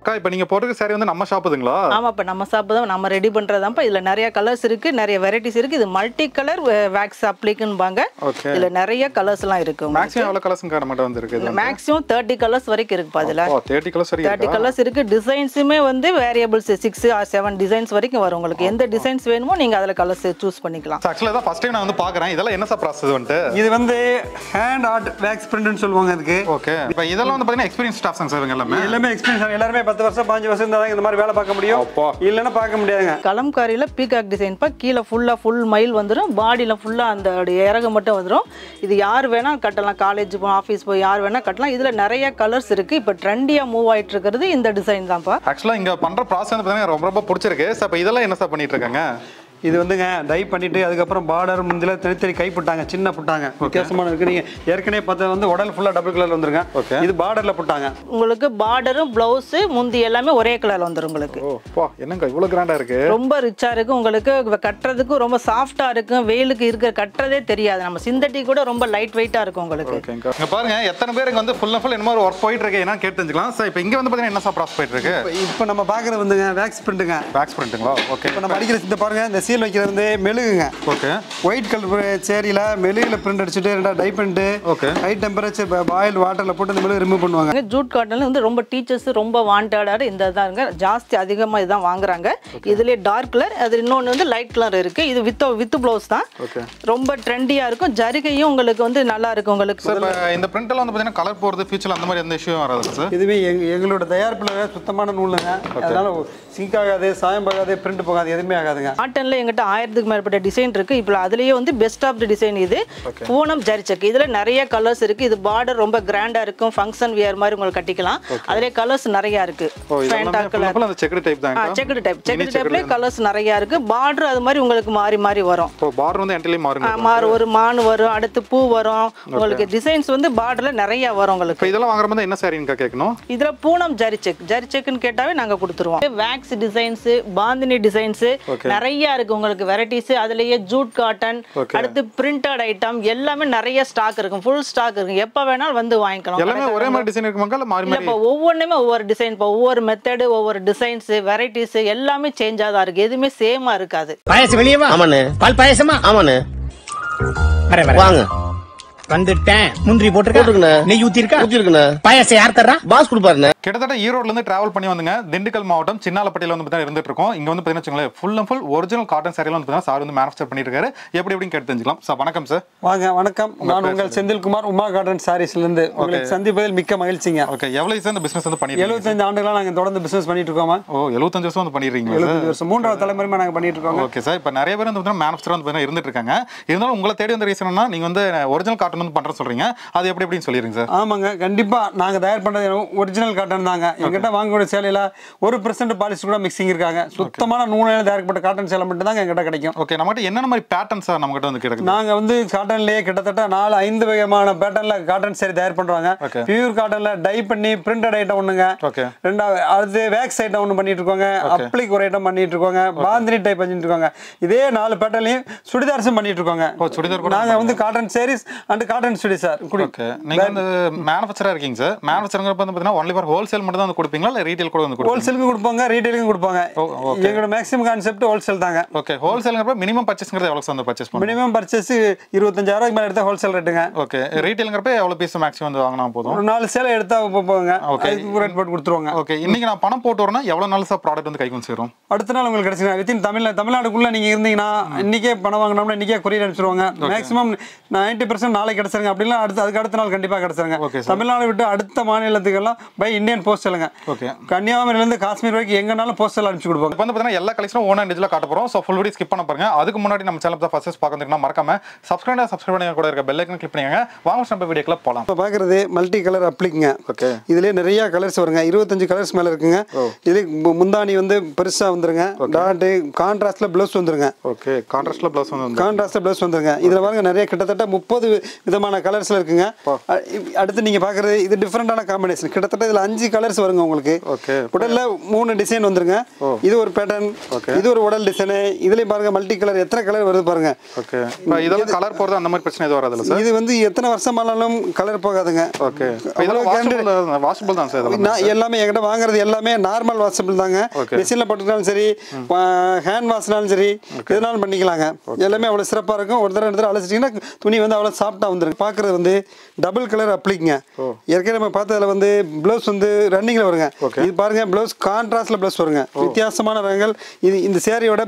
அக்கா இப்போ நீங்க போட்டுருக்க saree வந்து நம்ம ஷாப்புதுங்களா ஆமாப்பா நம்ம ஷாப்பு தான் நம்ம ரெடி பண்ணுறதாப்பா இதில் நிறைய கலர்ஸ் இருக்கு நிறைய வெரைட்டிஸ் இருக்கு இது மல்டி கலர் வேக்ஸ் அப்ளிக்குன்பாங்க ஓகே இதில் நிறைய கலர்ஸ்லாம் இருக்கு மேக்ஸிமம் எவ்வளோ கலர்ஸுங்க நம்மகிட்ட வந்து இருக்குது மேக்ஸிமம் தேர்ட்டி கலர்ஸ் வரைக்கும் இருக்குப்பா அதில் ஓ தேர்ட்டி கலர்ஸ் வரைக்கும் தேர்ட்டி கலர்ஸ் இருக்கு டிசைன்ஸுமே வந்து variables six or seven designs வரைக்கும் வரும் உங்களுக்கு எந்த டிசைன்ஸ் வேணுமோ நீங்கள் அதில் கலர்ஸ் சூஸ் பண்ணிக்கலாம் ஆக்சுவலாக தான் ஃபர்ஸ்ட் டைம் நான் வந்து பார்க்குறேன் இதெல்லாம் என்ன சார் ப்ராசஸ் வந்துட்டு இது வந்து ஹேண்ட் ஆர்ட் வேக்ஸ் பிரிண்ட்னு சொல்லுவாங்க அதுக்கு ஓகே இப்போ இதெல்லாம் வந்து பார்த்தீங்கன்னா எக்ஸ்பீரியன்ஸ் ஸ்டாஃப்ஸ் சார் இவங்க எல்லாமே எல்லாமே எக்ஸ்பீரியன்ஸ் எல்லாருமே பத்து வருஷம் பாஞ்சு வருஷம் இருந்தால் இந்த மாதிரி வேலை பார்க்க முடியும் அப்பா. இல்லைன்னா பார்க்க முடியாதுங்க கலம்காரியில் பீகாக் டிசைன்ப்பா கீழே ஃபுல்லாக ஃபுல் மயில் வந்துடும் பாடியில் ஃபுல்லாக அந்த இறகு மட்டும் வந்துடும் இது யார் வேணால் கட்டலாம் காலேஜ் போய் ஆஃபீஸ் போய் யார் வேணால் கட்டலாம் இதில் நிறைய கலர்ஸ் இருக்குது இப்போ ட்ரெண்டியாக மூவ் ஆயிட்டு இருக்கிறது இந்த டிசைன் தான்ப்பா ஆக்சுவலாக இங்கே பண்ணுற ப்ராசஸ் வந்து பார்த்தீங்கன்னா ரொம்ப ரொம்ப பிடிச்சிருக்கு சார் இப்போ இதெல்லாம் என்ன சார் பண்ணிட்டு இருக்காங்க இது வந்துங்க டை பண்ணிட்டு அதுக்கப்புறம் பார்டர் முந்தில தனித்தனி கை புட்டாங்க சின்ன புட்டாங்க வித்தியாசமான இருக்கு நீங்க ஏற்கனவே பார்த்தா வந்து உடல் ஃபுல்லா டபுள் கலர் வந்துருங்க Okay. இது பார்டர்ல புட்டாங்க உங்களுக்கு பார்டரும் ப்ளவுஸு முந்தி எல்லாமே ஒரே கலரில் வந்துடும் உங்களுக்கு ஓ பா என்னங்க இவ்வளோ கிராண்டாக இருக்கு ரொம்ப ரிச்சாக இருக்கும் உங்களுக்கு கட்டுறதுக்கும் ரொம்ப சாஃப்டாக இருக்கும் வெயிலுக்கு இருக்கிற கட்டுறதே தெரியாது நம்ம சிந்தட்டிக் கூட ரொம்ப லைட் வெயிட்டாக இருக்கும் உங்களுக்கு ஓகேங்க இங்க பாருங்க எத்தனை பேருக்கு வந்து ஃபுல் அண்ட் ஃபுல் என்ன மாதிரி ஒர்க் போயிட்டு இருக்கு என்ன கேட்டு தெரிஞ்சுக்கலாம் சார் இப்போ இங்கே வந்து பார்த்தீங்கன்னா என்ன சார் ப்ராசஸ் போயிட்டு இருக்கு இப்போ நம்ம பார்க்குறது வந்துங்க வேக்ஸ் பிரிண்ட்டுங்க பேக்ஸ் பிரிண்ட்டுங்களா ஓகே இப்போ நம்ம அடிக்கிற இந்த பாருங்க இந்த சீல் வைக்கிறது வந்து மெழுகுங்க ஓகே ஒயிட் கலர் சேரியில் மெழுகுல பிரிண்ட் அடிச்சுட்டு ரெண்டா டை பண்ணிட்டு Okay. ஹை டெம்பரேச்சர் பாயில் வாட்டரில் போட்டு இந்த மெழுகு ரிமூவ் பண்ணுவாங்க ஜூட் காட்டன்ல வந்து ரொம்ப டீச்சர்ஸ் ரொம்ப வாண்டடாக இந்த இதாங்க ஜாஸ்தி அதிகமாக இதுதான் வாங்குறாங்க இதுலேயே டார்க் கலர் அது இன்னொன்று வந்து லைட் கலர் இருக்கு இது வித் வித் ப்ளவுஸ் தான் Okay. ரொம்ப ட்ரெண்டியாக இருக்கும் ஜரிகையும் உங்களுக்கு வந்து நல்லா இருக்கும் உங்களுக்கு சார் இப்போ இந்த பிரிண்டெல்லாம் வந்து பார்த்தீங்கன்னா கலர் போகிறது ஃபியூச்சரில் அந்த மாதிரி எந்த இஷ்யூ வராது சார் இதுவே எங் எங்களோட தயாரிப்பில் சுத்தமான நூலுங்க அதனால சிங்க் ஆகாது சாயம் போகாது பிரிண்ட் போகாது எதுவுமே ஆகாதுங்க காட்டன்ல எங்கிட்ட ஆயிரத்துக்கு மேற்பட்ட டிசைன் இருக்கு இப்போ அதுலயே வந்து பெஸ்ட் ஆஃப் தி டிசைன் இது பூனம் ஜரிச்சக்கு இதுல நிறைய கலர்ஸ் இருக்கு இது பார்டர் ரொம்ப கிராண்டா இருக்கும் ஃபங்க்ஷன் வியர் மாதிரி உங்களுக்கு கட்டிக்கலாம் அதுலயே கலர்ஸ் நிறைய இருக்கு ஓ இது ஃபேண்டா எல்லாமே full and கலர் full அந்த செக்குடு டைப் தான் செக்குடு டைப் செக்குடு டைப்லேயே கலர்ஸ் நிறைய இருக்கு பார்டர் அது மாதிரி உங்களுக்கு மாறி மாறி வரும் இப்போ பார்டர் வந்து என்ட்ரிலே மாறுங்க ஆ, மாறு ஒரு மான் வரும் அடுத்து பூ வரும் உங்களுக்கு டிசைன்ஸ் வந்து பார்டர்ல நிறைய வரும் உங்களுக்கு இப்போ இதெல்லாம் வாங்குற மாதிரி என்ன சாரிங்க கேட்கணும் இதுல பூனம் ஜரி செக் ஜரி செக்னு கேட்டாவே நாங்க கொடுத்துருவோம் வேக்ஸ் டிசைன்ஸ் பாந்தினி டிசைன்ஸ் நிறைய இருக்கு உங்களுக்கு வெரைட்டிஸ் அதுலயே ஜூட் காட்டன் அடுத்து பிரிண்டட் ஐட்டம் எல்லாமே நிறைய ஸ்டாக் இருக்கும் ஃபுல் ஸ்டாக் இருக்கும் எப்ப வேணாலும் வந்து வாங்கிக்கலாம் எல்லாமே ஒரே மாதிரி டிசைன் இருக்குமாங்க இல்லை மாறி இல்ல மாறி இப்போ ஒவ்வொன்றுமே ஒவ்வொரு டிசைன் இப்போ ஒவ்வொரு மெத்தடு ஒவ்வொரு டிசைன்ஸ் வெரைட்டிஸ் எல்லாமே சேஞ்சாக தான் இருக்கு எதுவுமே சேமா இருக்காது பாயாசம் வெளியே வா ஆமாண்ணே பால் பாயாசமா ஆமாண்ணே வர வர வாங்க வந்துட்டேன் முந்திரி போட்டிருக்கண்ணே. போட்டிருக்கா நெய் ஊத்திருக்கா ஊத்திருக்குண்ணே பாயாசம் யார் தர்றா பாஸ் கொடுப்பாருண்ணே கிட்டத்தட்ட ஈரோட்ல இருந்து டிராவல் பண்ணி வந்துங்க திண்டுக்கல் மாவட்டம் சின்னாலப்பட்டியில வந்து பார்த்தீங்கன்னா இருந்துட்டு இருக்கோம் இங்க வந்து பார்த்தீங்கன்னா full and full original cotton சாரிலாம் வந்து பார்த்தீங்கன்னா சார் வந்து மேனுஃபேக்சர் பண்ணிட்டு இருக்காரு எப்படி எப்படின்னு கேட்டு தெரிஞ்சுக்கலாம் சார் வணக்கம் சார் வாங்க வணக்கம் நான் உங்கள் செந்தில்குமார் உமா கார்டன் சாரீஸ்லேருந்து உங்களுக்கு சந்திப்பதில் மிக்க மகிழ்ச்சிங்க ஓகே எவ்வளவு சார் இந்த பிசினஸ் வந்து பண்ணிட்டு இருக்கீங்க? எழுபத்தஞ்சு ஆண்டுகளாக நாங்கள் தொடர்ந்து பிசினஸ் பண்ணிட்டு இருக்கோமா ஓ எழுபத்தஞ்சு வருஷம் வந்து பண்ணிடுறீங்க சார் எழுபத்தஞ்சு வருஷம் மூன்றாவது தலைமுறைமா நாங்கள் பண்ணிட்டு இருக்கோங்க ஓகே சார் இப்போ நிறைய பேர் வந்து பார்த்தீங்கன்னா மேனுஃபேக்சர் வந்து பார்த்தீங்கன்னா இருந்துட்டு இருக்காங்க இருந்தாலும் உங்களை தேடி வந்த ரீசன்னா நீங்க வந்து ஒரிஜினல் காட்டன் வந்து பண்றேன்னு சொல்றீங்க அது எப்படி எப்படின்னு சொல்லிடுங்க சார் ஆமாங்க கண்டிப்பா நாங்க தயார் பண்றது ஒரிஜினல் காட்டன் தாங்க எங்கிட்ட வாங்கக்கூடிய சேலையில ஒரு பெர்சென்ட் பாலிஸ் கூட மிக்சிங் இருக்காங்க சுத்தமான நூலையில தயாரிக்கப்பட்ட காட்டன் சேலை மட்டும் தாங்க எங்கிட்ட கிடைக்கும் ஓகே நம்மகிட்ட என்னென்ன மாதிரி பேட்டர்ன் சார் நம்மகிட்ட வந்து கிடைக்குது நாங்க வந்து காட்டன்லயே கிட்டத்தட்ட நாலு ஐந்து வகையான பேட்டர்ன்ல காட்டன் சேரி தயார் பண்றாங்க Okay. பியூர் காட்டன்ல டை பண்ணி பிரிண்டட் ஐட்டம் ஒண்ணுங்க ஓகே ரெண்டாவது அடுத்து வேக்ஸ் ஐட்டம் ஒன்று பண்ணிட்டு இருக்கோங்க அப்ளிக் ஒரு ஐட்டம் பண்ணிட்டு இருக்கோங்க பாந்தினி டைப் பண்ணிட்டு இருக்காங்க இதே நாலு பேட்டர்லையும் சுடிதார்ஸும் பண்ணிட்டு இருக்கோங்க ஓ சுடிதார் கூட நாங்க வந்து cotton saris and cotton churidar குடி ஓகே நீங்க வந்து மேனுஃபேக்சரா இருக்கீங்க சார் மேனுஃபேக்சருங்கிறப்ப வந்து பார்த்தீங்கன்னா ஒன்லி ஃபார் ஹோல்சேல் மட்டும் தான் வந்து கொடுப்பீங்களா இல்லை ரீட்டைல் கூட வந்து கொடுப்பீங்க ஹோல்சேலுக்கும் கொடுப்பாங்க ரீட்டைலுக்கும் கொடுப்பாங்க ஓ, எங்களோட மேக்ஸிமம் கான்செப்ட் ஹோல்சேல் தாங்க ஓகே ஹோல்சேலுங்கிறப்ப மினிமம் பர்ச்சேஸ்ங்கிறது எவ்வளோ சார் வந்து பர்ச்சேஸ் பண்ணுவோம் மினிமம் பர்ச்சேஸ் இருபத்தஞ்சாயிரம் மேலே எடுத்தா ஹோல்சேல் ரேட்டுங்க ஓகே ரீட்டைலுங்கிறப்ப எவ்வளோ பீஸ் மேக்ஸிமம் வந்து வாங்கினா போதும் ஒரு நாலு சேலை எடுத்தா போ- போங்க Okay. அதுக்கு ரேட் போட்டு கொடுத்துருவாங்க ஓகே இன்னைக்கு நான் பணம் போட்டு வரேன்னா எவ்வளோ நாள் சார் ப்ராடக்ட் வந்து கைக்கு வந்து சேரும் அடுத்த நாள் உங்களுக்கு கிடைச்சிங்க வித்தின் தமிழ்நா தமிழ்நாடுக்குள்ள நீங்க இருந்தீங்கன்னா இன்னைக்கே பணம் வாங்கினோம்னா இன்னைக்கே கொரியர் அனுப்பிச்சிருவாங்க மேக்ஸிமம் நைன்டி பர்சன்ட் நாளைக்கு கிடைச்சிருங்க அப்படிலாம் அடுத்து அதுக்கு அடுத்த நாள் கண்டிப்பா கிடைச்சிருங்க Okay, sir. தமிழ்நாடு விட்டு அடுத்த மாநிலத்துக்கெல்லாம் பை இந்தியன் போஸ்டலுங்க ஓகே கன்னியாகுமரியில இருந்து காஷ்மீர் வரைக்கும் எங்கனாலும் போஸ்டல் அனுப்பிச்சு கொடுப்பாங்க இப்போ வந்து பார்த்தீங்கன்னா எல்லா கலெக்ஷனும் ஓன் டிஜில் காட்ட போகிறோம் ஸோ ஃபுல் வீடியோ ஸ்கிப் பண்ண பாருங்க அதுக்கு முன்னாடி நம்ம சேனல் தான் ஃபர்ஸ்ட் பார்க்கறதுக்குன்னா மறக்காம சப்ஸ்கிரைப் சப்ஸ்கிரைப் பண்ணி கூட இருக்க பெல் ஐக்கன் கிளிக் பண்ணிங்க வாங்க நம்ம வீடியோக்குள்ள போகலாம் இப்போ பார்க்குறது மல்டி கலர் அப்ளிக்குங்க ஓகே இதுலயே நிறைய கலர்ஸ் வருங்க இருபத்தஞ்சு கலர்ஸ் மேல இருக்குங்க இதுல மு- முந்தானி வந்து பெருசா வந்துருங்க டாட்டு கான்ட்ராஸ்ட்ல ப்ளவுஸ் வந்துருங்க ஓகே கான்ட்ராஸ்ட்ல ப்ளவுஸ் வந்து வந்து கான்ட்ராஸ்ட்ல ப்ளவுஸ் வந்துருங்க இதுல பாருங்க நிறைய கிட்டத்தட்ட முப்பது விதமான கலர்ஸ்ல இருக்குங்க அ- இ- அடுத்து நீங்க பாக்குறது இது டிஃப்ரெண்டான காம்பினேஷன் கிட்டத்தட்ட இதுல அஞ்சு கலர்ஸ் வருங்க உங்களுக்கு Okay. உடல்ல மூணு டிசைன் வந்துருங்க இது ஒரு பேட்டர்ன் இது ஒரு உடல் டிசைனு இதுலயும் பாருங்க மல்டி கலர் எத்தனை கலர் வருது பாருங்க ஓகே இப்போ இதெல்லாம் கலர் போறது அந்த மாதிரி பிரச்சனை எதுவும் வராதுல்ல சார் இது வந்து எத்தனை வருஷமானாலும் கலர் போகாதுங்க ஓகே இதெல்லாம் வாஷபிள் வாஷபிள் தான் சார் இதெல்லாம் நான் எல்லாமே என்கிட்ட வாங்குறது எல்லாமே நார்மல் வாஷபிள் தாங்க Okay. மிஷினில் போட்டுக்கிட்டாலும் சரி ஹேண்ட் வாஷ்னாலும் சரி எதுனாலும் பண்ணிக்கலாங்க எல்லாமே அவ்வளோ சிறப்பாக இருக்கும் ஒரு தடவை ரெண்டு தடவை அழைச்சிட்டிங்கன்னா துணி வந்து அவ்வளோ சாஃப்டாக வந்துருக்கு பார்க்குறது வந்து டபுள் கலர் அப்ளிக்குங்க ஏற்கனவே நம்ம பார்த்ததுல வந்து ப்ளவுஸ் வந்து ரன்னிங்கில் வருங்க இது பாருங்க ப்ளவுஸ் கான்ட்ராஸ்டில் ப்ளவுஸ் வருங்க வித்தியாசமான ரகங்கள் இது இந்த சேரீயோட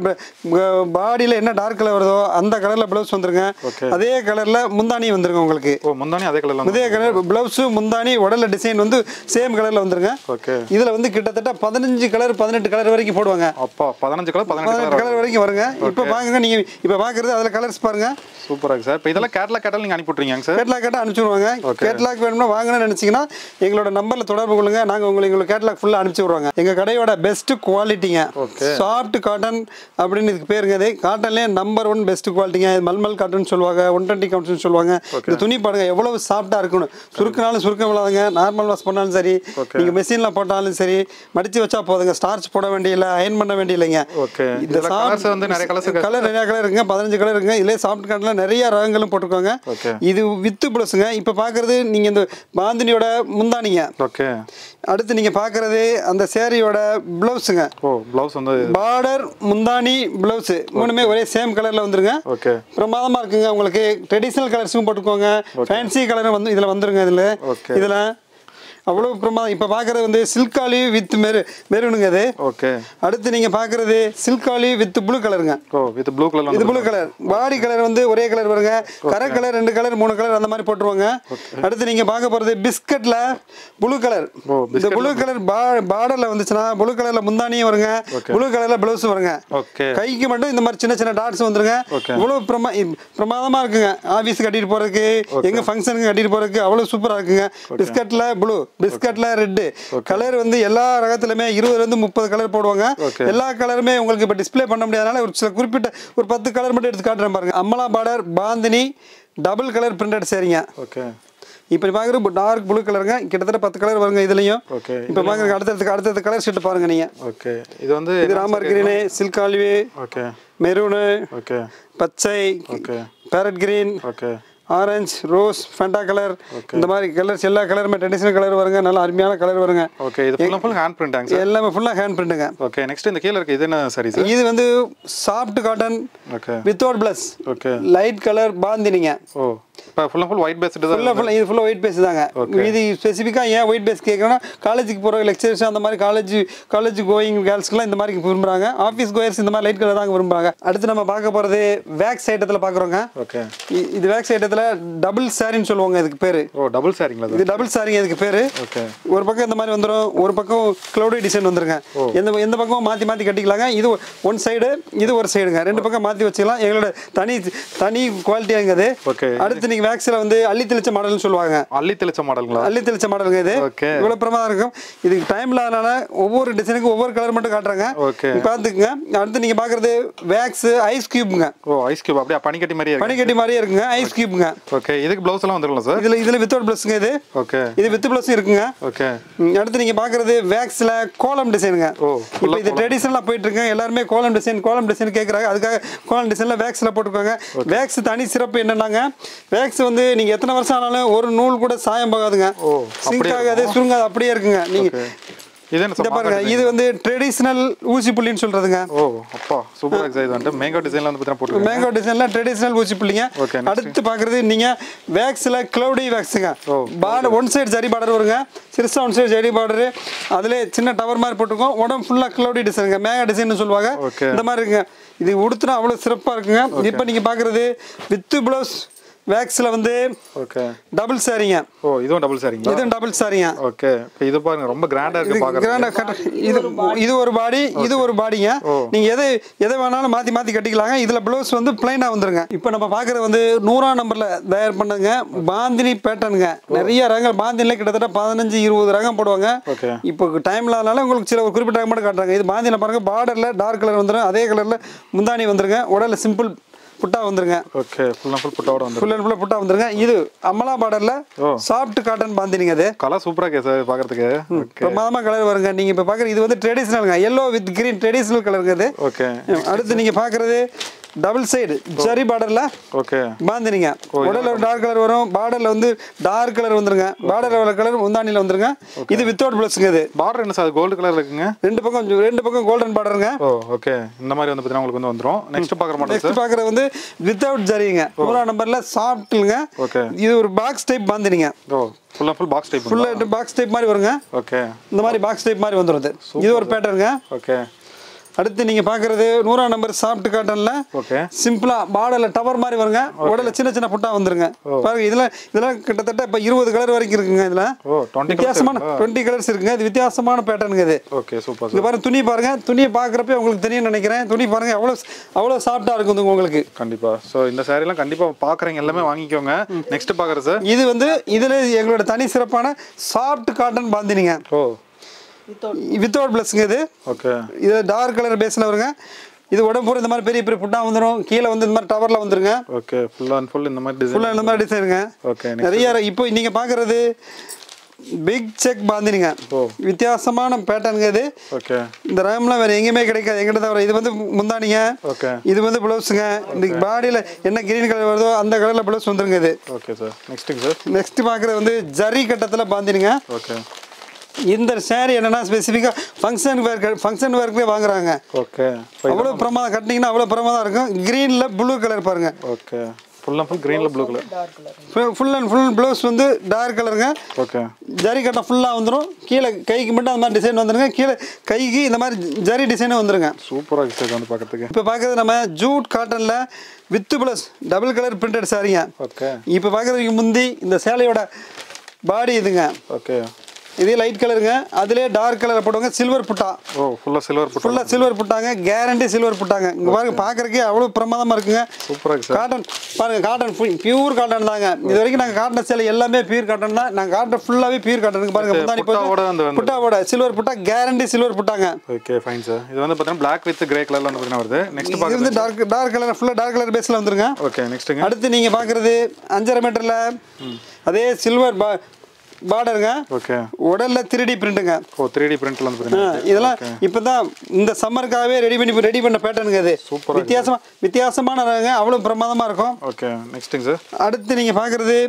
பாடியில் என்ன டார்க் கலர் வருதோ அந்த கலரில் ப்ளவுஸ் வந்துருங்க அதே கலரில் முந்தானி வந்துருங்க உங்களுக்கு ஓ முந்தானி அதே கலர்ல இதே கலர் பிளவுஸு முந்தானி உடல்ல டிசைன் வந்து சேம் கலர்ல வந்துருங்க ஓகே இதுல வந்து கிட்டத்தட்ட பதினஞ்சு கலர் பதினெட்டு கலர் வரைக்கும் போடுவாங்க அப்பா பதினஞ்சு கலர் பதினெட்டு பதினெட்டு கலர் கலர் வரைக்கும் வருங்க இப்போ பாருங்க நீங்க இப்போ பாக்குறது அதுல கலர்ஸ் பாருங்க சூப்பரா இருக்கு சார் இப்போ இதெல்லாம் கேட்டலாக் கேட்டால் நீங்க அனுப்பி விட்றீங்க சார் கேட்லாக் கேட்டால் அனுப்பிச்சுடுவாங்க கேட்லாக் வேணும்னா வாங்கணும்னு நினைச்சீங்கன்னா எங்களோட நம்பர்ல தொடர்பு கொள்ளுங்க நாங்க உங்களுக்கு எங்களுக்கு கேட்லாக் ஃபுல்லா அனுப்பிச்சு விடுவாங்க எங்க கடையோட பெஸ்ட் குவாலிட்டிங்க சாஃப்ட் காட்டன் அப்படின்னு இதுக்கு பேருங்க இது காட்டன்லேயே நம்பர் ஒன் பெஸ்ட் குவாலிட்டிங்க இது மல்மல் காட்டன் சொல்லுவாங்க ஒன் டுவெண்ட்டி காட்டன் சொல்லுவாங்க இந்த துணி பாருங்க எவ்வளவு சாஃப்டா இருக்கணும் சுருக்கினாலும் சுருக்கம் இல்லாதங்க நார்மல் வாஷ் பண்ணாலும் சரி நீங்க மெஷின்ல போட்டாலும் சரி மடிச்சு வச்சா போதுங்க ஸ்டார்ச் போட வேண்டியதில்லை அயன் பண்ண வேண்டியதில்லைங்க ஓகே இந்த இதுல கலர்ஸ் வந்து நிறைய கலர்ஸ் இருக்கு கலர் நிறைய கலர் இருக்குங்க பதினஞ்சு கலர் இருக்குங்க இதுலேயே சாஃப்ட் கார்டில் நிறைய ரகங்களும் போட்டிருக்காங்க Okay. இது வித்து ப்ளவுஸுங்க இப்போ பார்க்குறது நீங்கள் இந்த பாந்தினியோட முந்தானிங்க ஓகே அடுத்து நீங்கள் பார்க்குறது அந்த சேரீயோட ப்ளவுஸுங்க ஓ ப்ளவுஸ் வந்து பார்டர் முந்தானி ப்ளவுஸு மூணுமே ஒரே சேம் கலரில் வந்துருங்க ஓகே பிரமாதமாக இருக்குங்க உங்களுக்கு ட்ரெடிஷ்னல் கலர்ஸும் போட்டுக்கோங்க ஃபேன்சி கலரும் வந்து இதில் வந்துருங்க இதில் Okay. இதில் அவ்வளோ பிரமாதம் இப்போ பார்க்குறது வந்து சில்காலி வித் மெரு மெரூனுங்க அது ஓகே அடுத்து நீங்கள் பார்க்குறது சில்காலி வித் ப்ளூ கலருங்க ஓ வித் ப்ளூ கலர்ல இது ப்ளூ கலர் பாடி கலர் வந்து ஒரே கலர் வருங்க கரை கலர் ரெண்டு கலர் மூணு கலர் அந்த மாதிரி போட்டுருவாங்க அடுத்து நீங்க பார்க்க போறது பிஸ்கட்ல ப்ளூ கலர் ஓ, இந்த ப்ளூ கலர் பார்டர்ல வந்துச்சுன்னா ப்ளூ கலர்ல முந்தானியும் வருங்க ப்ளூ கலர்ல பிளவுஸ் வருங்க ஓகே கைக்கு மட்டும் இந்த மாதிரி சின்ன சின்ன டாட்ஸ் வந்துருங்க Okay. இவ்வளவு பிரமா பிரமாதமா இருக்குங்க ஆபீஸ் கட்டிட்டு போறதுக்கு எங்க ஃபங்க்ஷனுக்கு கட்டிட்டு போறதுக்கு அவ்வளவு சூப்பரா இருக்குங்க பிஸ்கட்ல ப்ளூ பிஸ்கட்ல ரெட் கலர் வந்து எல்லா ரகத்துலயுமே இருபதுல இருந்து முப்பது கலர் போடுவாங்க Okay. எல்லா கலருமே உங்களுக்கு இப்ப டிஸ்ப்ளே பண்ண முடியாதனால ஒரு சில குறிப்பிட்ட ஒரு பத்து கலர் மட்டும் எடுத்து காட்டுறேன் பாருங்க அம்மலா border bandhani double colour printed சரிங்க ஓகே இப்போ பார்க்குறது டார்க் ப்ளூ கலருங்க கிட்டத்தட்ட பத்து கலர் வருங்க இதுலயும் Okay. இப்போ பார்க்குறது அடுத்தடுத்து அடுத்தடுத்த கலர் ஷீட் பாருங்க நீங்க ஓகே இது வந்து இது ராமர் கிரீனு சில்க் ஆலிவே ஓகே மெரூனு ஓகே பச்சை Okay. Parrot green okay orange rose Fanta colour இந்த மாதிரி கலர்ஸ் எல்லா கலருமே ட்ரெடிஷனல் கலர் வருங்க நல்ல அருமையான கலர் வருங்க ஓகே இது ஃபுல் ஃபுல் ஹேண்ட் பிரிண்டாங்க சார் எல்லாமே ஃபுல்லாக ஹேண்ட் பிரிண்ட்டுங்க ஓகே நெக்ஸ்ட் இந்த கீழ இருக்கு இது என்ன சரி சார் இது வந்து soft cotton okay without plus okay light colour பாந்தினிங்க ஓ இப்போ ஃபுல் ஃபுல் ஒயிட் பேஸ்டு தான் ஃபுல்லாக ஃபுல்லாக இது ஃபுல்லாக ஒயிட் பேஸ் தாங்க இது ஸ்பெசிஃபிக்காக ஏன் ஒயிட் பேஸ் கேட்குறோன்னா காலேஜுக்கு போகிற லெக்சர்ஸ் அந்த மாதிரி காலேஜ் காலேஜ் கோயிங் கேர்ள்ஸ்க்குலாம் இந்த மாதிரி விரும்புகிறாங்க ஆஃபீஸ் கோயர்ஸ் இந்த மாதிரி லைட் கலர் தாங்க விரும்புகிறாங்க அடுத்து நம்ம பார்க்க போகிறது வேக்ஸ் ஐட்டத்தில் பார்க்குறோங்க ஓகே இ- இது வேக்ஸ் ஐட்டத்தில் டபுள் சாரின்னு சொல்லுவாங்க இதுக்கு பேர் ஓ டபுள் சாரிங்களா இது டபுள் சாரிங்க இதுக்கு பேர் ஓகே ஒரு பக்கம் இந்த மாதிரி வந்துடும் ஒரு பக்கம் க்ளௌடி டிசைன் வந்துருங்க எந்த எந்த பக்கமும் மாற்றி மாற்றி கட்டிக்கலாங்க இது ஒன் சைடு இது ஒரு சைடுங்க ரெண்டு பக்கம் மாற்றி வச்சுக்கலாம் எங்களோட தனி தனி குவாலிட்டியாங்க இது Okay. அடுத்து நீங்கள் வேக்ஸில் வந்து அள்ளி தெளிச்ச மாடல்னு சொல்லுவாங்க அள்ளி தெளிச்ச மாடலுங்களா அள்ளி தெளிச்ச மாடலுங்க இது Okay. இவ்வளவு பிரமாதம் இருக்கும் இதுக்கு டைம் இல்லாதனால ஒவ்வொரு டிசைனுக்கும் ஒவ்வொரு கலர் மட்டும் காட்டுறாங்க Okay. பார்த்துக்குங்க அடுத்து நீங்க பாக்குறது வேக்ஸ் ஐஸ் கியூப்ங்க ஓ ஐஸ் கியூப் அப்படியே பனிக்கட்டி மாதிரியே இருக்கு பனிக்கட்டி மாதிரியே இருக்குங்க ஐஸ் கியூப்ங்க ஓகே இதுக்கு ப்ளவுஸ் எல்லாம் வந்துடலாம் சார் இதுல இதுல வித்தவுட் பிளஸ்ங்க இது ஓகே இது வித் பிளஸ் இருக்குங்க ஓகே ம், அடுத்து நீங்க பாக்குறது வேக்ஸ்ல கோலம் டிசைனுங்க ஓ, இப்போ இது ட்ரெடிஷனலா போயிட்டு இருக்கு எல்லாருமே கோலம் டிசைன் கோலம் டிசைன் கேக்குறாங்க அதுக்காக கோலம் டிசைன்ல வேக்ஸ்ல போட்டுக்கோங்க வேக்ஸ் தனி சிறப்பு என்னன்னாங்க வேக்ஸ் வந்து நீங்க எத்தனை வருஷம் ஆனாலும் ஒரு நூல் கூட சாயம் போகாதுங்க ஓ, சிங்க் அப்படியே ஆகாது சுருங்காது அப்படியே இருக்குங்க நீங்க ஓகே இது என்ன இந்த சார் பாருங்க இது வந்து ட்ரெடிஷனல் ஊசி புள்ளின்னு சொல்றதுங்க ஓ அப்பா சூப்பர் எக்ஸைஸ் வந்துட்டு மேங்கோ டிசைன்ல வந்து பார்த்தீங்கன்னா போட்டுருக்கேன் மேங்கோ டிசைன்ல ட்ரெடிஷனல் ஊசி புள்ளிங்க Okay, next. அடுத்து பாக்குறது நீங்க வேக்ஸ்ல கிளவுடி வேக்ஸுங்க ஓ, border one side zari border வருங்க சிறுசா ஒன் சைடு ஜரி பார்டர் அதுல சின்ன டவர் மாதிரி போட்டுருக்கோம் உடம்பு ஃபுல்லா கிளவுடி டிசைனுங்க மேகா டிசைன் சொல்லுவாங்க Okay. இந்த மாதிரி இருக்குங்க இது உடுத்துனா அவ்வளவு சிறப்பா இருக்குங்க இப்போ நீங்க பாக்குறது வித் பிளவுஸ் வேக்ஸ்ல வந்து ஓகே டபுள் சாரிங்க ஓ இதுவும் டபுள் சாரிங்களா இதுவும் டபுள் சாரிங்க ஓகே இப்போ இது பாருங்க ரொம்ப கிராண்டா இது இருக்கு பாக்குறது கிராண்டா கட் இது இது ஒரு பாடி இது ஒரு பாடிங்க நீங்க எதை எதை வேணாலும் மாத்தி மாத்தி கட்டிக்கலாங்க இதுல ப்ளவுஸ் வந்து பிளைனா வந்துருங்க இப்போ நம்ம பாக்குறது வந்து நூறாம் நம்பர்ல தயார் பண்ணுங்க பாந்தினி பேட்டர்னுங்க நிறைய ரகங்கள் பாந்தினில கிட்டத்தட்ட பதினஞ்சு இருபது ரகம் போடுவாங்க ஓகே இப்போ டைம் இல்லாதனால உங்களுக்கு சில ஒரு குறிப்பிட்ட ரகம் மட்டும் காட்டுறாங்க இது பாந்தியில பாருங்க பார்டர்ல டார்க் கலர் வந்துடும் அதே கலர்ல முந்தானி வந்துருங்க உடல்ல சிம்பிள் புட்டா வந்துருங்க ஓகே ஃபுல் அண்ட் ஃபுல் புட்டோட வந்து ஃபுல் அண்ட் ஃபுல்லாக புட்டா வந்துருங்க இது அமலா பார்டரில் ஓ. சாஃப்ட் காட்டன் பாந்தினிங்க அது கலர் சூப்பரா இருக்கே சார் பாக்குறதுக்கு ஓகே பிரமாதமாக கலர் வருங்க நீங்கள் இப்போ பார்க்குற இது வந்து ட்ரெடிஷ்னலுங்க எல்லோ வித் கிரீன் ட்ரெடிஷ்னல் கலருங்க இது ஓகே அடுத்து நீங்கள் பார்க்குறது டபுள் சைடு ஜரி பார்டரில் ஓகே பாந்தினிங்க உடல்ல ஒரு டார்க் கலர் வரும் பார்டரில் வந்து டார்க் கலர் வந்துருங்க பார்டரில் உள்ள கலர் முந்தானியில் வந்துருங்க இது வித்தவுட் ப்ளஸ்ங்க இது பார்டர் என்ன சார் கோல்டு கலர்ல இருக்குங்க ரெண்டு பக்கம் ரெண்டு பக்கம் கோல்டன் பார்டருங்க ஓ ஓகே இந்த மாதிரி வந்து பார்த்தீங்கன்னா உங்களுக்கு வந்து வந்துரும் நெக்ஸ்ட் பார்க்குற மாடல் நெக்ஸ்ட் சார் பார்க்குறது வந்து வித்தவுட் ஜரிங்க நூறாம் நம்பரில் சாஃப்ட்டுங்க ஓகே இது ஒரு பாக்ஸ் டைப் பாந்தினிங்க ஓ full and full box type ஃபுல்லாக பாக்ஸ் டைப் மாதிரி வருங்க ஓகே இந்த மாதிரி பாக்ஸ் டைப் மாதிரி வந்துடுது இது ஒரு பேட்டர்னுங்க ஓகே அடுத்து நீங்க பாக்குறது நூறாம் நம்பர் சாஃப்ட் காட்டன்ல ஓகே சிம்பிளா பார்டர்ல டவர் மாதிரி வருங்க உடல சின்ன சின்ன புட்டா வந்துருங்க பாருங்க இதுல இதெல்லாம் கிட்டத்தட்ட இப்ப இருபது கலர் வரைக்கும் இருக்குங்க இதுல ஓ டுவெண்ட்டி வித்தியாசமான டுவெண்ட்டி கலர்ஸ் இருக்குங்க இது வித்தியாசமான பேட்டர்னுங்க இது ஓகே சூப்பர் இங்க பாருங்க துணி பாருங்க துணியை பாக்குறப்ப உங்களுக்கு தெரியும் நினைக்கிறேன் துணி பாருங்க எவ்வளவு அவ்வளவு சாஃப்டா இருக்கும் இது உங்களுக்கு கண்டிப்பா ஸோ இந்த சாரீலாம் கண்டிப்பா பாக்குறவங்க எல்லாமே வாங்கிக்கோங்க நெக்ஸ்ட் பாக்குற சார் இது வந்து இதுல எங்களோட தனி சிறப்பான சாஃப்ட் காட்டன் பாந்தினிங்க ஓ வித்தவுட் பிளஸ்ங்க இது ஓகே இது டார்க் கலர் பேஸ்ல வருங்க இது உடம்பு பூரா இந்த மாதிரி பெரிய பெரிய புட்டா வந்துடும் கீழே வந்து இந்த மாதிரி டவர்ல வந்துருங்க ஓகே ஃபுல் அண்ட் ஃபுல் இந்த மாதிரி ஃபுல்லாக டிசைன் இந்த மாதிரி டிசைனுங்க ஓகே நிறைய இரு- இப்போ நீங்க பாக்குறது பிக் செக் பாந்தினிங்க ஓ. வித்தியாசமான பேட்டர்னுங்க இது ஓகே இந்த ரேம்லாம் வேற எங்கேயுமே கிடைக்காது எங்கிட்ட தவிர இது வந்து முந்தானிங்க ஓகே இது வந்து ப்ளவுஸுங்க இந்த பாடியில் என்ன கிரீன் கலர் வருதோ அந்த கலரில் ப்ளவுஸ் வந்துருங்க இது ஓகே சார் நெக்ஸ்ட்டுங்க சார் நெக்ஸ்ட் பார்க்குறது வந்து ஜரி கட்டத்தில் பாந்தினிங்க ஓகே இந்த saree என்னன்னா ஸ்பெசிஃபிக்காக ஃபங்க்ஷன் வேர் ஃபங்க்ஷன் வேர்க்குமே வாங்குறாங்க ஓகே அவ்வளோ பிரமாதம் கட்டினீங்கன்னா அவ்வளோ பிரமாதம் இருக்கும் க்ரீனில் ப்ளூ கலர் பாருங்க ஓகே ஃபுல் அண்ட் ஃபுல் கிரீன்ல blue colour full and full blouse வந்து டார்க் கலருங்க ஓகே ஜரி கட்டம் ஃபுல்லாக வந்துடும் கீழே கைக்கு மட்டும் அந்த மாதிரி டிசைன் வந்துருங்க கீழே கைக்கு இந்த மாதிரி ஜரி டிசைனும் வந்துருங்க சூப்பராக இருக்கு சார் வந்து பார்க்கறதுக்கு இப்போ பார்க்குறது நம்ம ஜூட் காட்டனில் with plus double colour printed சாரிங்க ஓகே இப்போ பார்க்குறதுக்கு முந்தி இந்த சேலையோட பாடி இதுங்க ஓகே இதே லைட் கலருங்க அதிலே டார்க் கலர் போடுவாங்க சில்வர் புட்டா ஓ ஃபுல்லாக சில்வர் புட்டா ஃபுல்லாக சில்வர் புட்டாங்க கேரண்டி சில்வர் புட்டாங்க இங்கே பாருங்க பார்க்குறக்கே அவ்வளோ பிரமாதமாக இருக்குங்க சூப்பராக இருக்கு சார் காட்டன் பாருங்க காட்டன் பியூர் காட்டன் தாங்க இது வரைக்கும் நாங்கள் காட்டின சேலை எல்லாமே பியூர் காட்டன் தான் நாங்கள் காட்டுற ஃபுல்லாகவே பியூர் காட்டன் பாருங்க Okay, முந்தானி புட்டாவோட அந்த வந்து- புட்டாவோட சில்வர் புட்டா கேரண்டி சில்வர் புட்டாங்க ஓகே ஃபைன் சார் இது வந்து பார்த்தீங்கன்னா பிளாக் வித் கிரே கலர்ல வந்து பார்த்தீங்கன்னா வருது நெக்ஸ்ட் இது வந்து பார்க்குறது டார்க் டார்க் கலர் ஃபுல்லாக டார்க் கலர் பேஸில் வந்துருங்க ஓகே நெக்ஸ்ட்டுங்க அடுத்து நீங்கள் பார்க்குறது அஞ்சரை மீட்டரில் அதே சில்வர் பா பார்டருங்க ஓகே உடல்ல த்ரீ பிரிண்ட்டுங்க ஓ த்ரீ டி பிரிண்ட்ல வந்து ஆ, பார்த்தீங்கன்னா இதெல்லாம் இப்பதான் இந்த சம்மருக்காகவே ரெடி பண்ணி ரெடி பண்ண பேட்டர்னுங்க அது Super ஆ வித்தியாசமா வித்தியாசமான ரகங்க அவ்வளோ பிரமாதமா இருக்கும் ஓகே நெக்ஸ்ட்டுங்க சார் அடுத்து நீங்க பார்க்குறது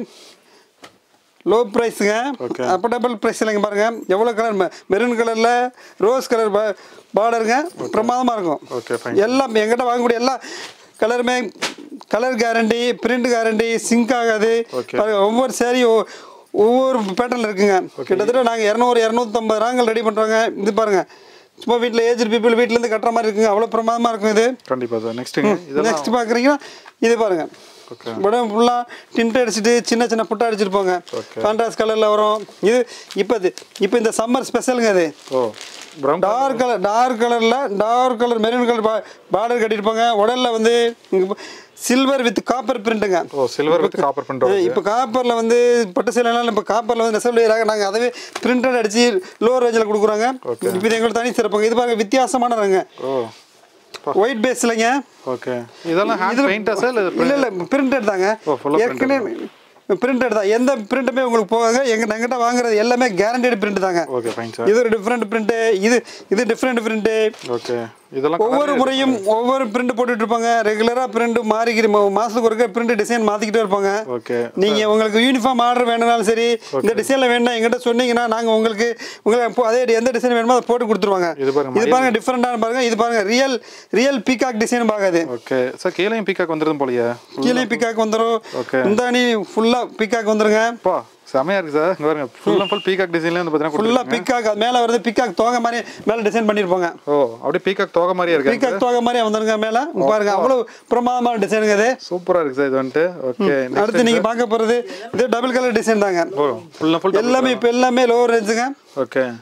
லோ ப்ரைஸுங்க Okay. அப்படபிள் ப்ரைஸ் இல்லைங்க பாருங்க எவ்வளோ கலர் மெரூன் கலரில் ரோஸ் கலர் பார்டருங்க பிரமாதமாக இருக்கும் ஓகே ஃபைன் எல்லாம் எங்கிட்ட வாங்கக்கூடிய எல்லா கலருமே கலர் கேரண்டி பிரிண்ட் கேரண்டி சிங்க் ஆகாது Okay. பாருங்க, ஒவ்வொரு சேரீ ஒவ்வொரு பேட்டர்னில் இருக்குங்க கிட்டத்தட்ட நாங்கள் இரநூறு இரநூத்தம்பது ராங்கள் ரெடி பண்ணுறோங்க இது பாருங்க சும்மா வீட்டில் ஏஜ் பீப்புள் வீட்டிலேருந்து கட்டுற மாதிரி இருக்குங்க அவ்வளோ பிரமாதமாக இருக்கும் இது கண்டிப்பா சார் நெக்ஸ்ட்டுங்க இதெல்லாம் நெக்ஸ்ட் பார்க்குறீங்கன்னா இது பாருங்க ஓகே உடம்பு ஃபுல்லாக டிண்ட் அடிச்சுட்டு சின்ன சின்ன புட்டை அடிச்சிருப்போங்க Okay. கான்ட்ராஸ்ட் கலரில் வரும் இது இப்போ இது இப்போ இந்த சம்மர் ஸ்பெஷலுங்க அது ஓ ப்ரௌன் டார்க் கலர் டார்க் கலரில் dark colour maroon colour border கட்டியிருப்பாங்க உடல்ல வந்து சில்வர் வித் காப்பர் பிரிண்ட்டுங்க ஓ சில்வர் வித் காப்பர் பிரிண்ட் இப்போ காப்பரில் வந்து பட்டு சேலைலாம் இப்போ காப்பரில் வந்து நெசவு செய்கிறாங்க நாங்கள் அதவே பிரிண்டட் அடிச்சு லோ ரேஞ்சில் கொடுக்குறோங்க Okay. இப்போ இது எங்களுக்கு தனி சிறப்புங்க இது பாருங்க வித்தியாசமான ரங்க ஓ ஒயிட் பேஸ்லங்க ஓகே இதெல்லாம் ஹேண்ட் பெயிண்டா சார் இல்ல இல்லை இல்ல பிரிண்டட் தாங்க ஓ, full ஆ ஏற்கனவே பிரிண்டட் தான் எந்த பிரிண்ட்டுமே உங்களுக்கு போகாங்க எங்க எங்கிட்ட வாங்குறது எல்லாமே கேரண்டட் பிரிண்ட் தாங்க ஓகே ஃபைன் சார் இது ஒரு டிஃப்ரெண்ட் பிரிண்ட் இது இது டிஃப்ரெண்ட் பிரிண்ட் ஓகே இதெல்லாம் ஒவ்வொரு முறையும் ஒவ்வொரு பிரிண்ட் போட்டுட்டு இருப்பாங்க ரெகுலரா பிரிண்ட் மாறிக்கிட்டு மா- மாசத்துக்கு ஒருக்க பிரிண்ட் டிசைன் மாத்திக்கிட்டே இருப்பாங்க ஓகே நீங்க உங்களுக்கு யூனிஃபார்ம் ஆர்டர் வேணும்னாலும் சரி இந்த டிசைன்ல வேணும் எங்கிட்ட சொன்னீங்கன்னா நாங்க உங்களுக்கு உங்களுக்கு இப்போ அதே எந்த டிசைன் வேணுமோ அதை போட்டு கொடுத்துருவாங்க இது பாருங்க, இது பாருங்க டிஃப்ரெண்டான பாருங்க இது பாருங்க ரியல் ரியல் பீகாக் டிசைன் பாக்காது ஓகே சார் கீழேயும் பீக்காக் வந்துருது போலயே கீழே பிக்காக் வந்துடும் Okay. முந்தானி ஃபுல்லா பிக்காக் வந்துருங்க அப்பா செமையா இருக்கு சார் இங்க பாருங்க ஃபுல் அண்ட் ஃபுல் பீகாக் டிசைன்ல வந்து ஃபுல்லா பார்த்தீங்கன்னா பிக்காக் அது மேல வருது பிக்காக் தோகை மாதிரி மேல டிசைன் பண்ணிருப்பாங்க ஓ அப்படியே பீகாக் தோகை மாதிரியே இருக்கு பிக்காக் தோகை மாதிரி வந்துருங்க மேல இங்க பாருங்க அவ்வளவு பிரமாதமான டிசைனுங்க இது சூப்பரா இருக்கு சார் இது வந்துட்டு ஓகே அடுத்து நீங்க பார்க்க போறது இது டபுள் கலர் டிசைன் தாங்க ஓ ஃபுல் அண்ட் ஃபுல் எல்லாமே இப்ப எல்லாமே லோ ரேஞ்சுங்க ஓகே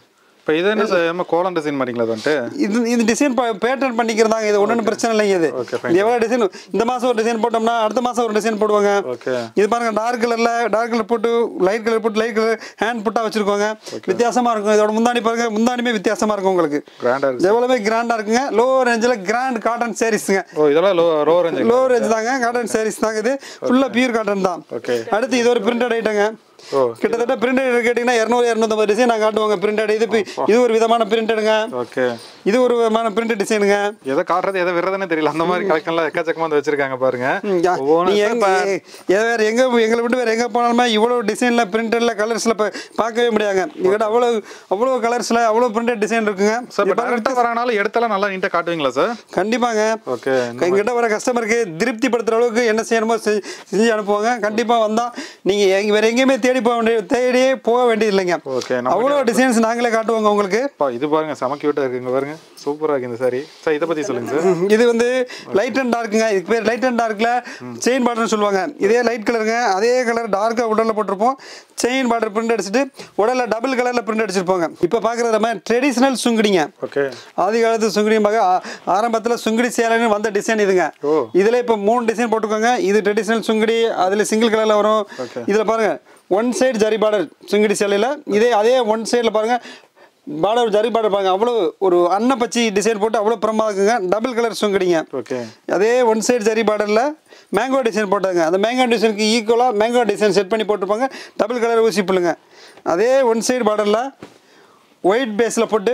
இப்போ இது என்ன சார் நம்ம கோலம் டிசைன் மாதிரிங்களா அது வந்துட்டு இது இந்த டிசைன் பேட்டர்ன் பண்ணிக்கிறதாங்க இது ஒன்றும் பிரச்சனை இல்லைங்க இது Okay, fine. இது எவ்வளோ டிசைன் இந்த மாதம் ஒரு டிசைன் போட்டோம்னா அடுத்த மாதம் ஒரு டிசைன் போடுவாங்க ஓகே இது பாருங்க டார்க் கலர்ல டார்க் கலர் போட்டு லைட் கலர் போட்டு லைட் கலர் ஹேண்ட் புட்டா வச்சிருக்கோங்க வித்தியாசமா இருக்கும் இதோட முந்தாணி பாருங்க முந்தானியுமே வித்தியாசமா இருக்கும் உங்களுக்கு கிராண்டாக இருக்கு எவ்வளவுமே கிராண்டா இருக்குங்க லோ ரேஞ்சில் கிராண்ட் காட்டன் சாரீஸ்ங்க ஓ இதெல்லாம் லோ ரோ ரேஞ்ச் லோ ரேஞ்ச் தாங்க காட்டன் சாரீஸ் தாங்க இது ஃபுல்லா பியூர் காட்டன் தான் Okay. அடுத்து இது ஒரு பிரிண்டட் ஐட்டங்க ஓ கிட்டத்தட்ட பிரிண்டட் கேட்டிங்கன்னா இரநூறு இரநூத்தம்பது டிசைன் நாங்கள் காட்டுவாங்க பிரிண்டட் இது பி- இது ஒரு விதமான பிரிண்டடுங்க ஓகே இது ஒரு விதமான பிரிண்டட் டிசைனுங்க எதை காட்டுறது எதை விடுறதுன்னு தெரியல அந்த மாதிரி கலெக்ஷன்லாம் எக்கச்சக்கமா வந்து வச்சிருக்காங்க பாருங்க ம், யா- ஒவ்வொன்றும் நீ சார் எங்க இப்ப- எ- வேற எங்க எங்களை விட்டு வேற எங்க போனாலுமே இவ்வளவு டிசைன்ல பிரிண்டட்ல கலர்ஸ்ல பார்க்கவே முடியாங்க எங்கிட்ட அவ்வளவு அவ்வளவு கலர்ஸ்ல அவ்வளவு பிரிண்டட் டிசைன் இருக்குங்க சார் இது இப்போ பாருங்க, டேரக்டாக வரனால எடுத்தெல்லாம் நல்லா நீட்டாக காட்டுவீங்களா சார் கண்டிப்பாங்க ஓகே எங்கிட்ட வர கஸ்டமருக்கு திருப்திப்படுத்துற அளவுக்கு என்ன செய்யணுமோ செஞ்சு செஞ்சு அனுப்புவாங்க கண்டிப்பா வந்தா நீங்க எங்க- வேற எங்கேயுமே தேடி போக வேண்டிய தேடியே போக வேண்டியது இல்லைங்க ஓகே நம்ம அவ்வளோ டிசைன்ஸ் நாங்களே காட்டுவோங்க உங்களுக்கு அப்பா இது பாருங்க செம கியூட்டா இருக்குங்க பாருங்க சூப்பரா இருக்கு இந்த சாரி சார் இதை பத்தி சொல்லுங்க சார் இது வந்து லைட் அண்ட் டார்க்குங்க இதுக்கு பேர் லைட் அண்ட் டார்க்ல செயின் பார்டர்னு சொல்லுவாங்க இதே லைட் கலருங்க அதே கலர் டார்க்காக உடல்ல போட்டிருப்போம் செயின் பார்டர் பிரிண்ட் அடிச்சுட்டு உடல்ல டபுள் கலர்ல பிரிண்ட் அடிச்சிருப்பாங்க இப்போ பார்க்குறது நம்ம ட்ரெடிஷ்னல் சுங்குடிங்க ஓகே ஆதி காலத்து சுங்குடி மக ஆரம்பத்தில் சுங்குடி சேலைன்னு வந்த டிசைன் இதுங்க ஓ. இதில் இப்போ மூணு டிசைன் போட்டுக்கோங்க இது ட்ரெடிஷ்னல் சுங்குடி அதில் சிங்கிள் கலரில் வரும் Okay. இதில் பாருங்க ஒன் சைடு ஜரி பார்டர் சுங்குடி சேலையில் இதே அதே ஒன் சைடில் பாருங்க பார்டர் ஜரி பார்டர் பாருங்க அவ்வளோ ஒரு அன்னப்பச்சி டிசைன் போட்டு அவ்வளோ பிரமா இருக்குங்க டபுள் கலர் சுங்குடிங்க ஓகே அதே ஒன் சைடு ஜரி பார்டரில் மேங்கோ டிசைன் போட்டாங்க அந்த மேங்கோ டிசைனுக்கு ஈக்குவலாக மேங்கோ டிசைன் செட் பண்ணி போட்டிருப்பாங்க டபுள் கலர் ஊசி புல்லுங்க அதே ஒன் சைடு பார்டரில் ஒயிட் பேஸில் போட்டு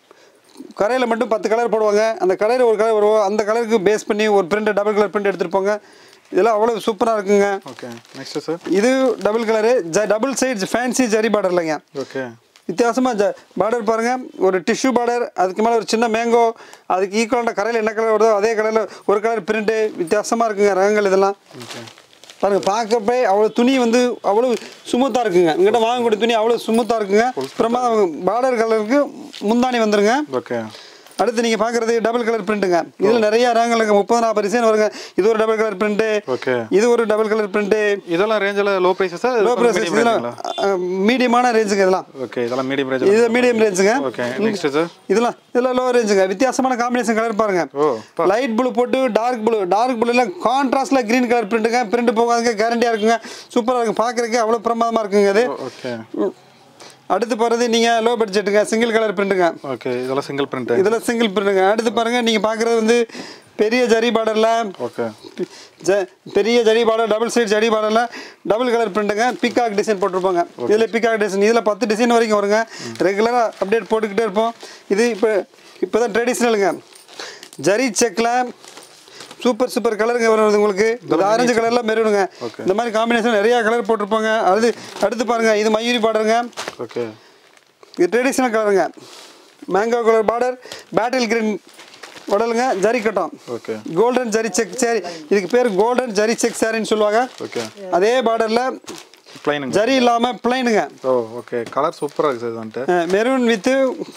கரையில் மட்டும் பத்து கலர் போடுவாங்க அந்த கலரில் ஒரு கலர் வரும் அந்த கலருக்கு பேஸ் பண்ணி ஒரு பிரிண்ட் டபுள் கலர் பிரிண்ட் எடுத்துருப்பாங்க இதெல்லாம் அவ்வளோ சூப்பராக இருக்குங்க ஓகே நெக்ஸ்ட் சார் இது டபுள் கலரு ஜ double side fancy zari border இல்லைங்க ஓகே வித்தியாசமாக ஜ பார்டர் பாருங்கள் ஒரு டிஷ்யூ பார்டர் அதுக்கு மேலே ஒரு சின்ன மேங்கோ அதுக்கு ஈக்குவலான கரையில் என்ன கலர் வருதோ அதே கலரில் ஒரு கலர் பிரிண்ட்டு வித்தியாசமாக இருக்குங்க ரகங்கள் இதெல்லாம் ஓகே பாருங்க பார்க்கப்பே அவ்வளோ துணி வந்து அவ்வளோ சுமூத்தாக இருக்குங்க உங்கள்கிட்ட வாங்கக்கூடிய துணி அவ்வளோ சுமூத்தாக இருக்குங்க அப்புறமா பார்டர் கலருக்கு முந்தானி வந்துருங்க ஓகே அடுத்து நீங்கள் பார்க்குறது டபுள் கலர் பிரிண்ட்டுங்க இதில் நிறைய ரகங்கள் இருக்கு முப்பது நாற்பது டிசைன் வருங்க இது ஒரு டபுள் கலர் பிரிண்ட்டு ஓகே இது ஒரு டபுள் கலர் பிரிண்ட்டு இதெல்லாம் ரேஞ்சில் low prices sir low price இதெல்லாம் மீடியமான ரேஞ்சுங்க இதெல்லாம் ஓகே இதெல்லாம் மீடியம் ரேஞ்ச் இது மீடியம் ரேஞ்சுங்க ஓகே நெக்ஸ்ட் சார் இதெல்லாம் இதெல்லாம் லோ ரேஞ்சுங்க வித்தியாசமான காம்பினேஷன் கலர் பாருங்க ஓ பா லைட் ப்ளூ போட்டு டார்க் ப்ளூ டார்க் ப்ளூல கான்ட்ராஸ்ட்ல கிரீன் கலர் பிரிண்ட்டுங்க பிரிண்ட் போகாதுங்க கேரண்டியா இருக்குங்க சூப்பரா இருக்கும் பார்க்கறதுக்கு அவ்வளோ பிரமாதமா இருக்குங்க இது ஓகே ம். அடுத்து போகிறது நீங்கள் லோ பட்ஜெட்டுங்க சிங்கிள் கலர் பிரிண்ட்டுங்க ஓகே இதெல்லாம் சிங்கிள் பிரிண்ட் இதெல்லாம் சிங்கிள் பிரிண்ட்டுங்க அடுத்து பாருங்க நீங்கள் பார்க்குறது வந்து பெரிய ஜரி பார்டரில் ஓகே ஜ பெரிய zari border double side zari பார்டரில் டபுள் கலர் பிரிண்ட்டுங்க பிகாக் டிசைன் போட்டிருப்பாங்க இதில் பிகாக் டிசைன் இதில் பத்து டிசைன் வரைக்கும் வருங்க ரெகுலராக அப்டேட் போட்டுக்கிட்டே இருப்போம் இது இப்போ இப்போ தான் ட்ரெடிஷ்னலுங்க ஜரி செக்கில் சூப்பர் சூப்பர் கலருங்க வருது உங்களுக்கு இது ஆரஞ்சு கலரில் மெரூனுங்க இந்த மாதிரி காம்பினேஷன் நிறையா கலர் போட்டிருப்பாங்க அடுத்து அடுத்து பாருங்க இது மயூரி பார்டருங்க ஓகே இது ட்ரெடிஷ்னல் கலருங்க மேங்கோ கலர் பார்டர் பேட்டில் கிரீன் உடலுங்க ஜரி கட்டம் okay golden zari check sari இதுக்கு பேர் கோல்டன் ஜரி செக் சாரின்னு சொல்லுவாங்க ஓகே அதே பார்டரில் பிளைனுங்க ஜரி இல்லாமல் பிளைனுங்க ஓ ஓகே கலர் சூப்பராக இருக்குது சார் இது வந்துட்டு மெரூன் வித்து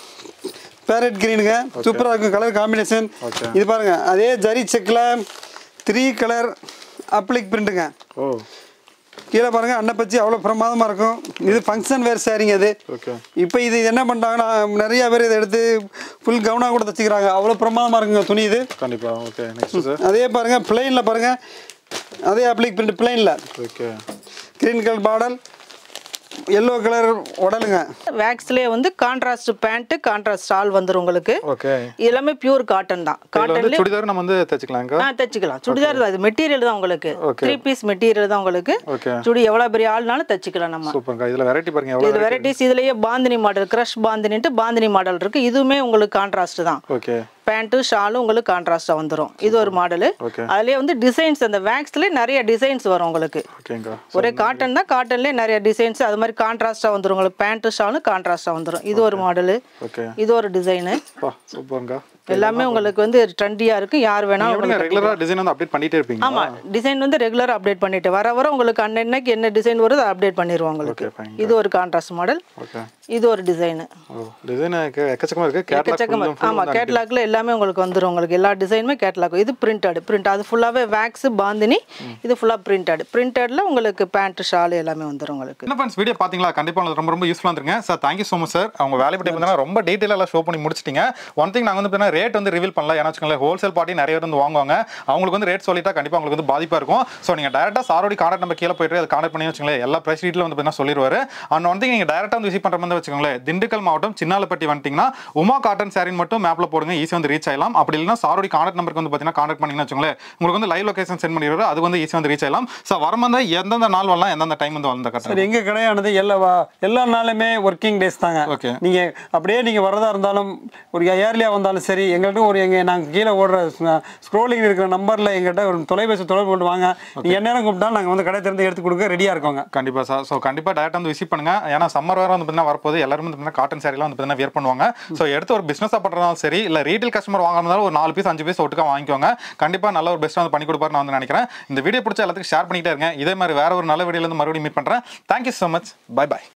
பேரட் கிரீனுங்க சூப்பராக இருக்கும் கலர் காம்பினேஷன் Okay. இது பாருங்க அதே ஜரி செக்கில் த்ரீ கலர் அப்ளிக் பிரிண்ட்டுங்க ஓ கீழே பாருங்க அன்னப்பச்சி அவ்வளோ பிரமாதமாக இருக்கும் இது ஃபங்க்ஷன் வேர் சாரிங்க அது ஓகே இப்போ இது என்ன பண்ணிட்டாங்கன்னா நிறைய பேர் இதை எடுத்து ஃபுல் கவுனாக கூட தச்சுக்கிறாங்க அவ்வளோ பிரமாதமாக இருக்குங்க துணி இது கண்டிப்பாக ஓகே நெக்ஸ்ட் சார் அதே பாருங்க பிளெயினில் பாருங்க அதே அப்ளிக் பிரிண்ட் பிளெயினில் ஓகே கிரீன் கலர் பாடல் எல்லோ கலர் உடலுங்க வேக்ஸ்லேயே வந்து கான்ட்ராஸ்ட் பேண்ட் கான்ட்ராஸ்ட் ஷால் வந்துரும் உங்களுக்கு ஓகே இது எல்லாமே பியூர் காட்டன் தான் இதில் வந்து காட்டன்ல சுடிதார் நம்ம வந்து தைச்சிக்கலாங்க ஆ தைச்சிக்கலாம் சுடிதார் தான் இது மெட்டீரியல் தான் உங்களுக்கு Okay. த்ரீ பீஸ் மெட்டீரியல் தான் உங்களுக்கு ஓகே சுடி எவ்வளோ பெரிய ஆள்னாலும் தைச்சிக்கலாம் நம்ம சூப்பர்ங்க இதில் வெரைட்டி பாருங்க எவ்வளோ இது வெரைட்டிஸ் இதுலயே பாந்தினி மாடல் க்ரஷ் பாந்தினிட்டு பாந்தினி மாடல் இருக்கு இதுவுமே உங்களுக்கு கான்ட்ராஸ்ட் தான் ஓகே பேண்ட்டு ஷாலும் உங்களுக்கு கான்ட்ராஸ்டாக வந்துரும் இது ஒரு மாடலு Okay. அதுலயே வந்து டிசைன்ஸ் அந்த வேக்ஸ்லேயே நிறைய டிசைன்ஸ் வரும் உங்களுக்கு ஓகேங்க ஒரே காட்டன் தான் காட்டன்லேயே நிறைய டிசைன்ஸ் அது மாதிரி கான்ட்ராஸ்டாக வந்துரும் உங்களுக்கு பேண்ட்டு ஷாலும் கான்ட்ராஸ்டாக வந்துரும் இது ஒரு மாடலு ஓகே இது ஒரு டிசைனு பா சூப்பர்ங்க எல்லாமே உங்களுக்கு வந்து ட்ரெண்டியாக இருக்கு யார் வேணாலும் எப்படிங்க ரெகுலராக டிசைன் வந்து அப்டேட் பண்ணிட்டே இருப்பீங்க ஆமா டிசைன் வந்து ரெகுலரா அப்டேட் பண்ணிட்டு வர வர உங்களுக்கு அன்னன்னைக்கு என்ன டிசைன் வருதோ அதை அப்டேட் பண்ணிடுவோம் உங்களுக்கு Okay, fine. இது ஒரு கான்ட்ராஸ்ட் மாடல் ஓகே இது ஒரு டிசைனு டிசைன் எக்கச்சக்கமா இருக்கு எக்கச்சக்கமா கேட்லாக் ஆமா கேட்லாக்ல எல்லாமே உங்களுக்கு வந்துரும் உங்களுக்கு எல்லா டிசைனுமே கேட்லாக் இது பிரிண்டட் பிரிண்ட் அது ஃபுல்லாவே வேக்ஸ் பாந்தினி இது ஃபுல்லா பிரிண்டட் பிரிண்டட்ல உங்களுக்கு பேண்ட் ஷால் எல்லாமே வந்துரும் உங்களுக்கு என்ன ஃப்ரெண்ட்ஸ் வீடியோ பாத்தீங்களா கண்டிப்பா உங்களுக்கு ரொம்ப ரொம்ப யூஸ்ஃபுல்லா இருந்துருங்க sir thank you so much sir அவங்க வேலை பற்றி பார்த்தீங்கன்னா ரொம்ப டீட்டெயிலாக ஷோ பண்ணி முடிச்சிட்டீங்க ஒன் திங் நாங்கள் வந்து பார்த்தீங்கன்னா ரேட் வந்து ரிவீல் பண்ணல ஏன்னா வச்சுக்கோங்களேன் ஹோல்சேல் பார்ட்டி நிறைய பேர் வந்து வாங்குவாங்க அவங்களுக்கு வந்து ரேட் சொல்லிட்டா கண்டிப்பா உங்களுக்கு வந்து பாதிப்பா இருக்கும் ஸோ நீங்க டேரக்டா சாரோடி கான்டாக்ட் நம்ம கீழே போயிட்டு அதை கான்டாக்ட் பண்ணி வச்சுக்கோங்களேன் எல்லா ப்ரைஸ் டீட்டில் வந்து பார்த்தீங்கன்னா சொல்லிடுவாரு அண்ட் ஒன் திங் நீங்க டேரக்டா வந்து விசிட் பண்ற மாதிரி வச்சுக்கோங்களேன் திண்டுக்கல் மாவட்டம் சின்னாலப்பட்டி வந்துட்டீங்கன்னா உமா காட்டன் சாரின் மட்டும் மேப்ல போடுங்க ஈஸியாக வந்து ரீச் ஆகலாம் அப்படி இல்லைன்னா சாரோடி கான்டாக்ட் நம்பருக்கு வந்து பார்த்தீங்கன்னா கான்டாக்ட் பண்ணீங்கன்னு வச்சுக்கோங்களேன் உங்களுக்கு வந்து லைவ் லொகேஷன் சென்ட் பண்ணிடுவாரு அது வந்து ஈஸியாக வந்து ரீச் ஆகலாம் ஸோ வரமாதிரி எந்தெந்த நாள் வரலாம் எந்தெந்த டைம் வந்து வந்த கட்டணம் சார் எங்க கடையானது எல்லா எல்லா நாளுமே ஒர்க்கிங் டேஸ் தாங்க Okay. நீங்க அப்படியே நீங்க வரதா இருந்தாலும் ஒரு ஏர்லியா வந்தாலும் சரி எங்கள்கிட்ட ஒரு எங்க நாங்க கீழே ஓடுற ஸ்க்ரோலிங் இருக்கிற நம்பர்ல எங்கள்கிட்ட ஒரு தொலைபேசி தொடர்பு கொண்டு வாங்க நீங்க என்ன நேரம் கூப்பிட்டாலும் நாங்க வந்து கடை திறந்து எடுத்து கொடுக்க ரெடியா இருக்கோங்க கண்டிப்பா சார் ஸோ கண்டிப்பா டேரக்ட் வந்து விசிட் பண்ணுங்க ஏன்னா சம்மர் வேற வந்து பார்த்தீங்கன்னா வரப்போது எல்லாரும் வந்து பார்த்தீங்கன்னா காட்டன் சாரிலாம் வந்து பார்த்தீங்கன்னா வேர் பண்ணுவாங்க ஸோ எடுத்து ஒரு பிசினஸாக பண்ணுறதாலும் சரி இல்லை ரீட்டைல் கஸ்டமர் வாங்குறதாலும் ஒரு நாலு பீஸ் அஞ்சு பீஸ் ஒட்டுக்கா வாங்கிக்கோங்க கண்டிப்பா நல்ல ஒரு பெஸ்ட்டாக வந்து பண்ணி கொடுப்பாரு நான் வந்து நினைக்கிறேன் இந்த வீடியோ பிடிச்ச எல்லாத்துக்கும் ஷேர் பண்ணிட்டே இருங்க இதே மாதிரி வேற ஒரு நல்ல வீடியோல இருந்து மறுபடியும் மீட் பண்றேன் thank you so much bye by